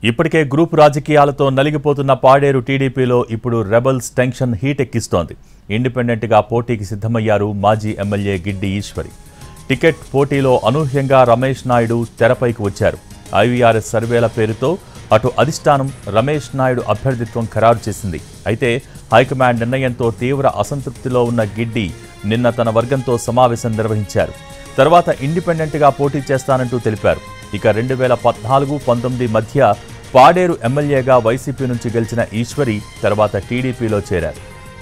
ఇప్పటికే గ్రూప్ రాజకీయాలతో నలిగిపోతున్న పాడేరు టీడీపీలో ఇప్పుడు రెబల్స్ టెన్షన్ హీట్ ఎక్కిస్తోంది ఇండిపెండెంట్గా పోటీకి సిద్ధమయ్యారు మాజీ ఎమ్మెల్యే గిడ్డి ఈశ్వరి టికెట్ పోటీలో అనూహ్యంగా రమేష్ నాయుడు తెరపైకి వచ్చారు ఐవీఆర్ఎస్ సర్వేల పేరుతో అటు అధిష్టానం రమేష్ నాయుడు అభ్యర్థిత్వం ఖరారు చేసింది అయితే హైకమాండ్ నిర్ణయంతో తీవ్ర అసంతృప్తిలో ఉన్న గిడ్డి నిన్న తన వర్గంతో సమావేశం నిర్వహించారు తర్వాత ఇండిపెండెంట్గా పోటీ చేస్తానంటూ తెలిపారు ఇక రెండు వేల పద్నాలుగు పంతొమ్మిది మధ్య పాడేరు ఎమ్మెల్యేగా వైసీపీ నుంచి గెలిచిన ఈశ్వరి తర్వాత టీడీపీలో చేరారు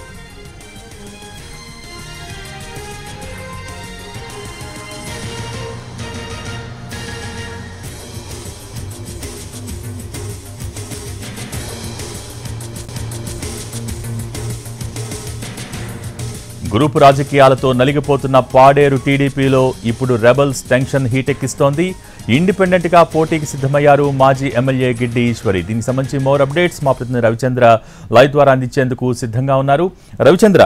గ్రూపు రాజకీయాలతో నలిగిపోతున్న పాడేరు టీడీపీలో ఇప్పుడు రెబల్స్ టెన్షన్ హీటెక్కిస్తోంది ఇండిపెండెంట్ గా పోటీకి సిద్ధమయ్యారు మాజీ ఎమ్మెల్యే గిడ్డి ఈశ్వరి దీనికి సంబంధించి మోర్ అప్డేట్స్ మా ప్రతినిధి రవిచంద్ర లైవ్ ద్వారా అందించేందుకు సిద్ధంగా ఉన్నారు రవిచంద్ర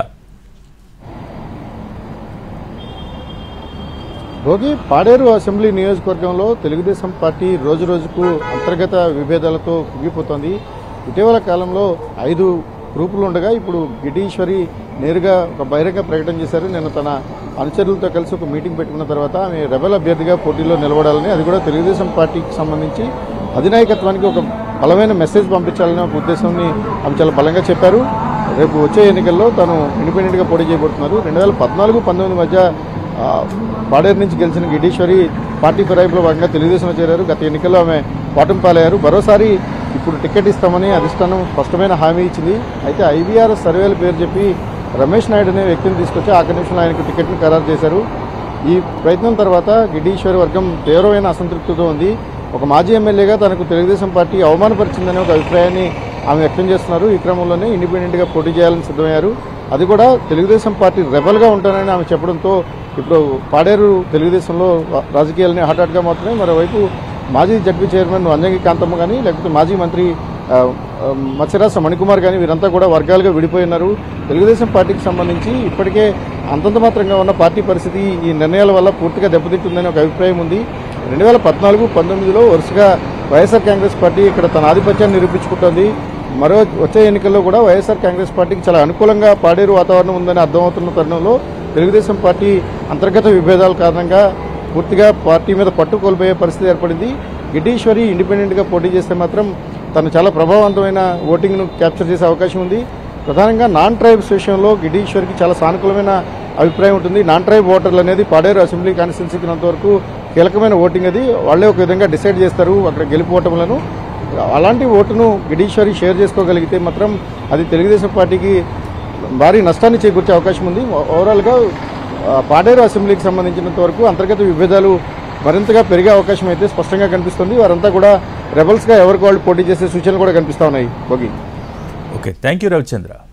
భోగి పాడేరు అసెంబ్లీ నియోజకవర్గంలో తెలుగుదేశం పార్టీ రోజు రోజుకు అంతర్గత విభేదాలతో కుగిపోతోంది ఇటీవల కాలంలో ఐదు గ్రూపులు ఉండగా ఇప్పుడు గిడ్డీశ్వరి నేరుగా ఒక బహిరంగ ప్రకటన చేశారు నేను తన అనుచరులతో కలిసి ఒక మీటింగ్ పెట్టుకున్న తర్వాత ఆమె రెబల్ అభ్యర్థిగా పోటీలో నిలబడాలని అది కూడా తెలుగుదేశం పార్టీకి సంబంధించి అధినాయకత్వానికి ఒక బలమైన మెసేజ్ పంపించాలనే ఒక ఉద్దేశాన్ని ఆమె చాలా బలంగా చెప్పారు రేపు వచ్చే ఎన్నికల్లో తాను ఇండిపెండెంట్గా పోటీ చేయబోతున్నారు రెండు వేల పద్నాలుగు పంతొమ్మిది మధ్య ఆ, పాడేరు నుంచి గెలిచిన గిడ్డీశ్వరి పార్టీ ఫిరాయింపులో భాగంగా తెలుగుదేశంలో చేరారు గత ఎన్నికల్లో ఆమె ఓటమి పాలయ్యారు మరోసారి ఇప్పుడు టికెట్ ఇస్తామని అధిష్టానం స్పష్టమైన హామీ ఇచ్చింది అయితే ఐవీఆర్ సర్వేల పేరు చెప్పి రమేష్ నాయుడు అనే వ్యక్తిని తీసుకొచ్చి ఆఖరి నిమిషంలో ఆయనకు టికెట్ని ఖరారు చేశారు ఈ ప్రయత్నం తర్వాత గిడ్డీశ్వరి వర్గం తీవ్రమైన అసంతృప్తితో ఉంది ఒక మాజీ ఎమ్మెల్యేగా తనకు తెలుగుదేశం పార్టీ అవమానపరిచిందనే ఒక అభిప్రాయాన్ని ఆమె వ్యక్తం చేస్తున్నారు ఈ క్రమంలోనే ఇండిపెండెంట్గా పోటీ చేయాలని సిద్ధమయ్యారు అది కూడా తెలుగుదేశం పార్టీ రెబల్గా ఉంటానని ఆమె చెప్పడంతో ఇప్పుడు పాడేరు తెలుగుదేశంలో రా- రాజకీయాలని హఠాట్గా మాత్రమే మరోవైపు మాజీ జడ్పీ చైర్మన్ అంజంగి కాంతమ్మ కానీ లేకపోతే మాజీ మంత్రి ఆ, ఆ, మత్స్యరాజ మణికుమార్ కానీ వీరంతా కూడా వర్గాలుగా విడిపోయి ఉన్నారు తెలుగుదేశం పార్టీకి సంబంధించి ఇప్పటికే అంతంత మాత్రంగా ఉన్న పార్టీ పరిస్థితి ఈ నిర్ణయాల వల్ల పూర్తిగా దెబ్బతింటుందని ఒక అభిప్రాయం ఉంది రెండు వేల పద్నాలుగు పంతొమ్మిదిలో వరుసగా వైఎస్ఆర్ కాంగ్రెస్ పార్టీ ఇక్కడ తన ఆధిపత్యాన్ని నిరూపించుకుంటోంది మరో వచ్చే ఎన్నికల్లో కూడా వైఎస్ఆర్ కాంగ్రెస్ పార్టీకి చాలా అనుకూలంగా పాడేరు వాతావరణం ఉందని అర్థమవుతున్న తరుణంలో తెలుగుదేశం పార్టీ అంతర్గత విభేదాల కారణంగా పూర్తిగా పార్టీ మీద పట్టు కోల్పోయే పరిస్థితి ఏర్పడింది గిడ్డీశ్వరి ఇండిపెండెంట్గా పోటీ చేస్తే మాత్రం తను చాలా ప్రభావవంతమైన ఓటింగ్ను క్యాప్చర్ చేసే అవకాశం ఉంది ప్రధానంగా నాన్ ట్రైబ్స్ విషయంలో గిడ్డీశ్వరికి చాలా సానుకూలమైన అభిప్రాయం ఉంటుంది నాన్ ట్రైబ్ ఓటర్లు అనేది పాడేరు అసెంబ్లీ కాన్స్టిట్యున్సీకి వరకు కీలకమైన ఓటింగ్ అది వాళ్ళే ఒక విధంగా డిసైడ్ చేస్తారు అక్కడ గెలిపోవటంలను అలాంటి ఓటును గిడీశ్వరి షేర్ చేసుకోగలిగితే మాత్రం అది తెలుగుదేశం పార్టీకి భారీ నష్టాన్ని చేకూర్చే అవకాశం ఉంది ఓ- ఓవరాల్గా ఆ, పాడేరు అసెంబ్లీకి సంబంధించినంత వరకు అంతర్గత విభేదాలు మరింతగా పెరిగే అవకాశం అయితే స్పష్టంగా కనిపిస్తుంది వారంతా కూడా రెబల్స్గా ఎవరికి వాళ్ళు పోటీ చేసే సూచనలు కూడా కనిపిస్తా ఉన్నాయి Bhogi okay thank you Ravichandra